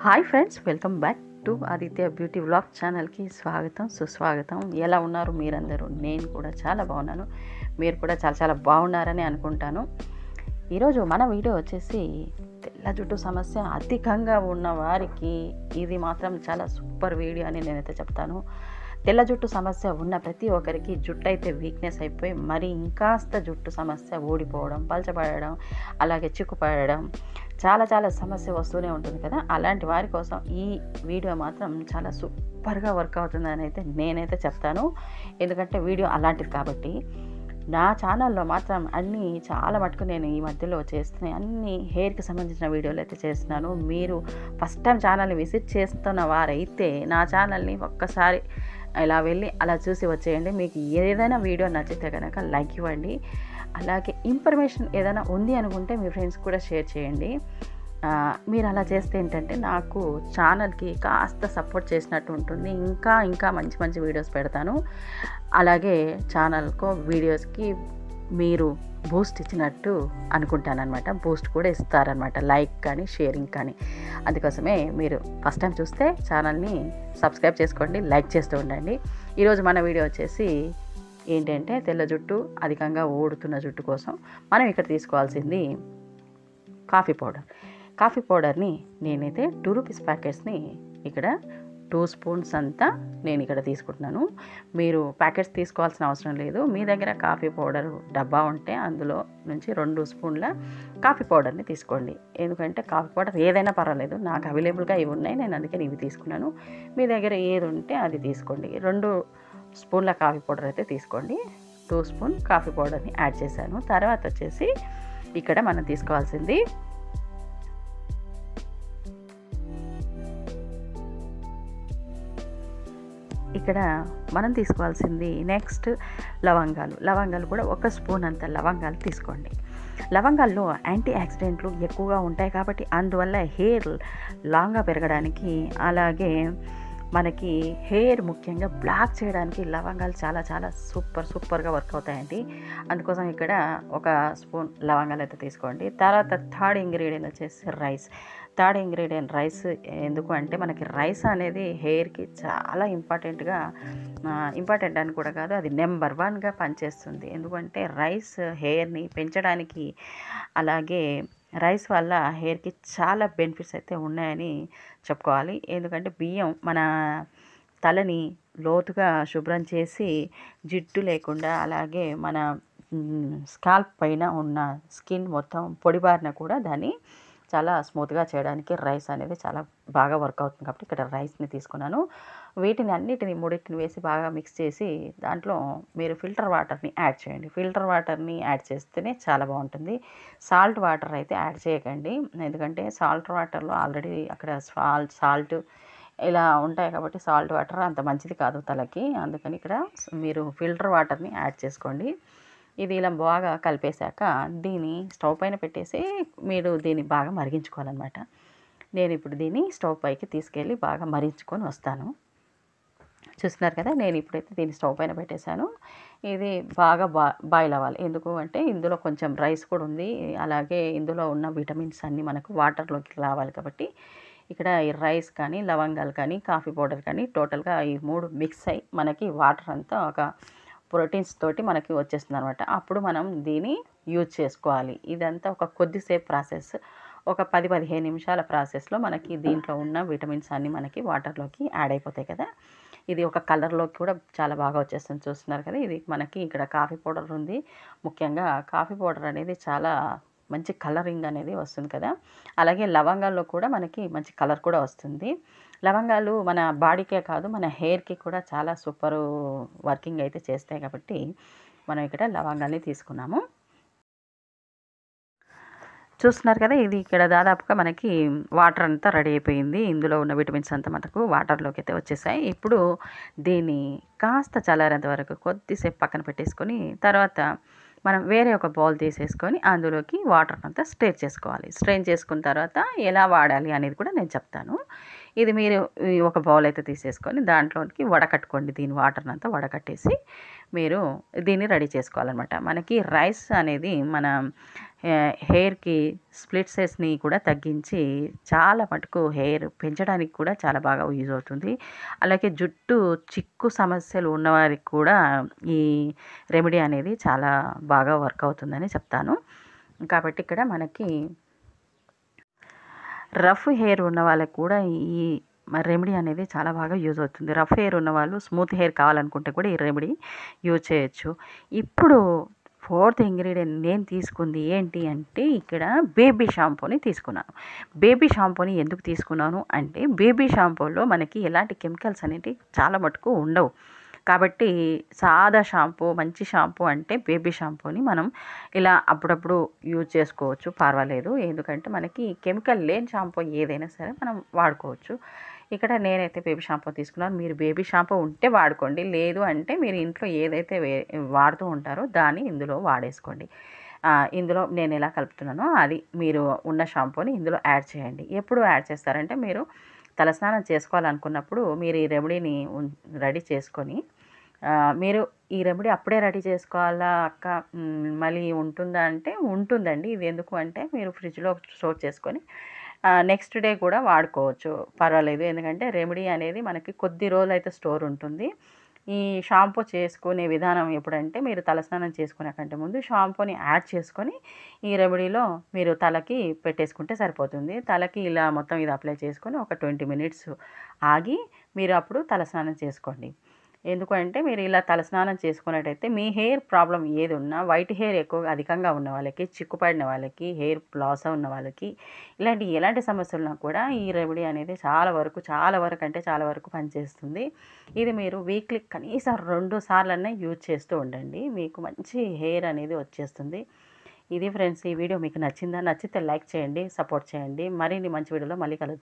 hi friends welcome back to Aditya beauty vlog ఛానల్కి స్వాగతం సుస్వాగతం ఎలా ఉన్నారు మీరందరూ నేను కూడా చాలా బాగున్నాను మీరు కూడా చాలా చాలా బాగున్నారని అనుకుంటాను ఈరోజు మన వీడియో వచ్చేసి తెల్ల జుట్టు సమస్య అధికంగా ఉన్న వారికి ఇది మాత్రం చాలా సూపర్ వీడియో అని నేనైతే చెప్తాను తెల్ల జుట్టు సమస్య ఉన్న ప్రతి ఒక్కరికి జుట్టు అయితే వీక్నెస్ అయిపోయి మరి ఇంకాస్త జుట్టు సమస్య ఊడిపోవడం పలచబడడం అలాగే చిక్కుపడడం చాలా చాలా సమస్య వస్తూనే ఉంటుంది కదా అలాంటి వారి కోసం ఈ వీడియో మాత్రం చాలా సూపర్గా వర్క్ అవుతుందని అయితే నేనైతే చెప్తాను ఎందుకంటే వీడియో అలాంటిది కాబట్టి నా ఛానల్లో మాత్రం అన్నీ చాలా మటుకు నేను ఈ మధ్యలో చేస్తున్నాయి అన్ని హెయిర్కి సంబంధించిన వీడియోలు అయితే చేస్తున్నాను మీరు ఫస్ట్ టైం ఛానల్ని విజిట్ చేస్తున్న వారైతే నా ఛానల్ని ఒక్కసారి ఇలా వెళ్ళి అలా చూసి వచ్చేయండి మీకు ఏదైనా వీడియో నచ్చితే కనుక లైక్ ఇవ్వండి అలాగే ఇన్ఫర్మేషన్ ఏదైనా ఉంది అనుకుంటే మీ ఫ్రెండ్స్ కూడా షేర్ చేయండి ఆ, మీరు అలా చేస్తే ఏంటంటే నాకు ఛానల్కి కాస్త సపోర్ట్ చేసినట్టు ఉంటుంది ఇంకా ఇంకా మంచి మంచి వీడియోస్ పెడతాను అలాగే ఛానల్కు వీడియోస్కి మీరు బూస్ట్ ఇచ్చినట్టు అనుకుంటానమాట బూస్ట్ కూడా ఇస్తారనమాట లైక్ కానీ షేరింగ్ కానీ అందుకోసమే మీరు ఫస్ట్ టైం చూస్తే ఛానల్ని సబ్స్క్రైబ్ చేసుకోండి లైక్ చేస్తూ ఉండండి ఈరోజు మన వీడియో వచ్చేసి ఏంటంటే తెల్ల జుట్టు అధికంగా ఊడుతున్న జుట్టు కోసం మనం ఇక్కడ తీసుకోవాల్సింది కాఫీ పౌడర్ కాఫీ పౌడర్ని నేనైతే టూ రూపీస్ ప్యాకెట్స్ని ఇక్కడ టూ స్పూన్స్ అంతా నేను ఇక్కడ తీసుకుంటున్నాను మీరు ప్యాకెట్స్ తీసుకోవాల్సిన అవసరం లేదు మీ దగ్గర కాఫీ పౌడర్ డబ్బా ఉంటే అందులో నుంచి రెండు స్పూన్ల కాఫీ పౌడర్ని తీసుకోండి ఎందుకంటే కాఫీ పౌడర్ ఏదైనా పర్వాలేదు నాకు అవైలబుల్గా ఇవి ఉన్నాయి నేను అందుకని ఇవి తీసుకున్నాను మీ దగ్గర ఏది ఉంటే అది తీసుకోండి రెండు స్పూన్ల కాఫీ పౌడర్ అయితే తీసుకోండి టూ స్పూన్ కాఫీ పౌడర్ని యాడ్ చేశాను తర్వాత వచ్చేసి ఇక్కడ మనం తీసుకోవాల్సింది ఇక్కడ మనం తీసుకోవాల్సింది నెక్స్ట్ లవంగాలు లవంగాలు కూడా ఒక స్పూన్ అంత లవంగాలు తీసుకోండి లవంగాల్లో యాంటీ ఆక్సిడెంట్లు ఎక్కువగా ఉంటాయి కాబట్టి అందువల్ల హెయిర్ లాంగ్గా పెరగడానికి అలాగే మనకి హెయిర్ ముఖ్యంగా బ్లాక్ చేయడానికి లవంగాలు చాలా చాలా సూపర్ సూపర్గా వర్క్ అవుతాయండి అందుకోసం ఇక్కడ ఒక స్పూన్ లవంగాలు అయితే తీసుకోండి తర్వాత థర్డ్ ఇంగ్రీడియంట్ వచ్చేసి రైస్ థర్డ్ ఇంగ్రీడియంట్ రైస్ ఎందుకు అంటే మనకి రైస్ అనేది హెయిర్కి చాలా ఇంపార్టెంట్గా ఇంపార్టెంట్ అని కూడా కాదు అది నెంబర్ వన్గా పనిచేస్తుంది ఎందుకంటే రైస్ హెయిర్ని పెంచడానికి అలాగే రైస్ వల్ల హెయిర్కి చాలా బెనిఫిట్స్ అయితే ఉన్నాయని చెప్పుకోవాలి ఎందుకంటే బియ్యం మన తలని లోతుగా శుభ్రం చేసి జిడ్డు లేకుండా అలాగే మన స్కాల్ప్ పైన ఉన్న స్కిన్ మొత్తం పొడిబారిన కూడా దాన్ని చాలా స్మూత్గా చేయడానికి రైస్ అనేది చాలా బాగా వర్క్ అవుతుంది కాబట్టి ఇక్కడ రైస్ని తీసుకున్నాను వీటిని అన్నిటిని మూడింటిని వేసి బాగా మిక్స్ చేసి దాంట్లో మీరు ఫిల్టర్ వాటర్ని యాడ్ చేయండి ఫిల్టర్ వాటర్ని యాడ్ చేస్తేనే చాలా బాగుంటుంది సాల్ట్ వాటర్ అయితే యాడ్ చేయకండి ఎందుకంటే సాల్ట్ వాటర్లో ఆల్రెడీ అక్కడ సాల్ట్ సాల్ట్ ఇలా ఉంటాయి కాబట్టి సాల్ట్ వాటర్ అంత మంచిది కాదు తలకి అందుకని ఇక్కడ మీరు ఫిల్టర్ వాటర్ని యాడ్ చేసుకోండి ఇది ఇలా బాగా కలిపేశాక దీన్ని స్టవ్ పైన పెట్టేసి మీరు దీన్ని బాగా మరిగించుకోవాలన్నమాట నేను ఇప్పుడు దీన్ని స్టవ్ పైకి తీసుకెళ్ళి బాగా మరించుకొని వస్తాను చూస్తున్నారు కదా నేను ఇప్పుడైతే దీన్ని స్టవ్ పైన పెట్టేశాను ఇది బాగా బా బాయిల్ అవ్వాలి ఎందుకు అంటే ఇందులో కొంచెం రైస్ కూడా ఉంది అలాగే ఇందులో ఉన్న విటమిన్స్ అన్నీ మనకు వాటర్లోకి రావాలి కాబట్టి ఇక్కడ ఈ రైస్ కానీ లవంగాలు కానీ కాఫీ పౌడర్ కానీ టోటల్గా ఈ మూడు మిక్స్ అయ్యి మనకి వాటర్ అంతా ఒక ప్రోటీన్స్ తోటి మనకి వచ్చేస్తుంది అనమాట అప్పుడు మనం దీన్ని యూజ్ చేసుకోవాలి ఇదంతా ఒక కొద్దిసేపు ప్రాసెస్ ఒక పది పదిహేను నిమిషాల ప్రాసెస్లో మనకి దీంట్లో ఉన్న విటమిన్స్ అన్నీ మనకి వాటర్లోకి యాడ్ అయిపోతాయి కదా ఇది ఒక కలర్లోకి కూడా చాలా బాగా వచ్చేస్తుంది చూస్తున్నారు కదా ఇది మనకి ఇక్కడ కాఫీ పౌడర్ ఉంది ముఖ్యంగా కాఫీ పౌడర్ అనేది చాలా మంచి కలరింగ్ అనేది వస్తుంది కదా అలాగే లవంగాల్లో కూడా మనకి మంచి కలర్ కూడా వస్తుంది లవంగాలు మన బాడీకే కాదు మన హెయిర్కి కూడా చాలా సూపర్ వర్కింగ్ అయితే చేస్తాయి కాబట్టి మనం ఇక్కడ లవంగాల్ని తీసుకున్నాము చూస్తున్నారు కదా ఇది ఇక్కడ దాదాపుగా మనకి వాటర్ అంతా రెడీ అయిపోయింది ఇందులో ఉన్న విటమిన్స్ అంతా మనకు వాటర్లోకి అయితే వచ్చేసాయి ఇప్పుడు దీన్ని కాస్త చల్లారేంత వరకు కొద్దిసేపు పక్కన పెట్టేసుకొని తర్వాత మనం వేరే ఒక బౌల్ తీసేసుకొని అందులోకి వాటర్ అంతా స్ట్రెయిన్ చేసుకోవాలి స్ట్రెయిన్ చేసుకున్న తర్వాత ఎలా వాడాలి అనేది కూడా నేను చెప్తాను ఇది మీరు ఈ ఒక బౌల్ అయితే తీసేసుకొని దాంట్లోకి వడకట్టుకోండి దీని వాటర్ అంతా వడకట్టేసి మీరు దీన్ని రెడీ చేసుకోవాలన్నమాట మనకి రైస్ అనేది మన హెయిర్కి స్ప్లిట్సెస్ని కూడా తగ్గించి చాలా మటుకు హెయిర్ పెంచడానికి కూడా చాలా బాగా యూజ్ అవుతుంది అలాగే జుట్టు చిక్కు సమస్యలు ఉన్నవారికి కూడా ఈ రెమెడీ అనేది చాలా బాగా వర్క్ అవుతుందని చెప్తాను కాబట్టి ఇక్కడ మనకి రఫ్ హెయిర్ ఉన్న వాళ్ళకి కూడా ఈ రెమెడీ అనేది చాలా బాగా యూజ్ అవుతుంది రఫ్ హెయిర్ ఉన్న వాళ్ళు స్మూత్ హెయిర్ కావాలనుకుంటే కూడా ఈ రెమెడీ యూజ్ చేయొచ్చు ఇప్పుడు ఫోర్త్ ఇంగ్రీడియంట్ నేను తీసుకుంది ఏంటి అంటే ఇక్కడ బేబీ షాంపూని తీసుకున్నాను బేబీ షాంపూని ఎందుకు తీసుకున్నాను అంటే బేబీ షాంపూలో మనకి ఎలాంటి కెమికల్స్ అనేవి చాలా మటుకు ఉండవు కాబట్టి సాదా షాంపూ మంచి షాంపూ అంటే బేబీ షాంపూని మనం ఇలా అప్పుడప్పుడు యూజ్ చేసుకోవచ్చు పర్వాలేదు ఎందుకంటే మనకి కెమికల్ లేని షాంపూ ఏదైనా సరే మనం వాడుకోవచ్చు ఇక్కడ నేనైతే బేబీ షాంపూ తీసుకున్నాను మీరు బేబీ షాంపూ ఉంటే వాడుకోండి లేదు అంటే మీరు ఇంట్లో ఏదైతే వే వాడుతూ ఉంటారో దాన్ని ఇందులో వాడేసుకోండి ఇందులో నేను ఎలా కలుపుతున్నానో అది మీరు ఉన్న షాంపూని ఇందులో యాడ్ చేయండి ఎప్పుడు యాడ్ చేస్తారంటే మీరు తలస్నానం చేసుకోవాలనుకున్నప్పుడు మీరు ఈ రెమెడీని రెడీ చేసుకొని మీరు ఈ రెమెడీ అప్పుడే రెడీ చేసుకోవాలా అక్క మళ్ళీ ఉంటుందా అంటే ఉంటుందండి ఇది ఎందుకు అంటే మీరు ఫ్రిడ్జ్లో స్టోర్ చేసుకొని నెక్స్ట్ డే కూడా వాడుకోవచ్చు పర్వాలేదు ఎందుకంటే రెమెడీ అనేది మనకి కొద్ది రోజులు అయితే స్టోర్ ఉంటుంది ఈ షాంపూ చేసుకునే విధానం ఎప్పుడంటే మీరు తలస్నానం చేసుకునే కంటే ముందు షాంపూని యాడ్ చేసుకొని ఈ రెమెడీలో మీరు తలకి పెట్టేసుకుంటే సరిపోతుంది తలకి ఇలా మొత్తం ఇది అప్లై చేసుకొని ఒక ట్వంటీ మినిట్స్ ఆగి మీరు అప్పుడు తలస్నానం చేసుకోండి ఎందుకంటే మీరు ఇలా తలస్నానం చేసుకున్నట్టయితే మీ హెయిర్ ప్రాబ్లం ఏది ఉన్నా వైట్ హెయిర్ ఎక్కువగా అధికంగా ఉన్న వాళ్ళకి చిక్కుపడిన వాళ్ళకి హెయిర్ లాస్ ఉన్న వాళ్ళకి ఇలాంటి ఎలాంటి సమస్యలు ఉన్నా కూడా ఈ రెమెడీ అనేది చాలా వరకు చాలా వరకు అంటే చాలా వరకు పనిచేస్తుంది ఇది మీరు వీక్లీ కనీసం రెండు సార్లన్నా యూజ్ చేస్తూ ఉండండి మీకు మంచి హెయిర్ అనేది వచ్చేస్తుంది ఇది ఫ్రెండ్స్ ఈ వీడియో మీకు నచ్చిందా నచ్చితే లైక్ చేయండి సపోర్ట్ చేయండి మరిన్ని మంచి వీడియోలో మళ్ళీ కలుద్దాం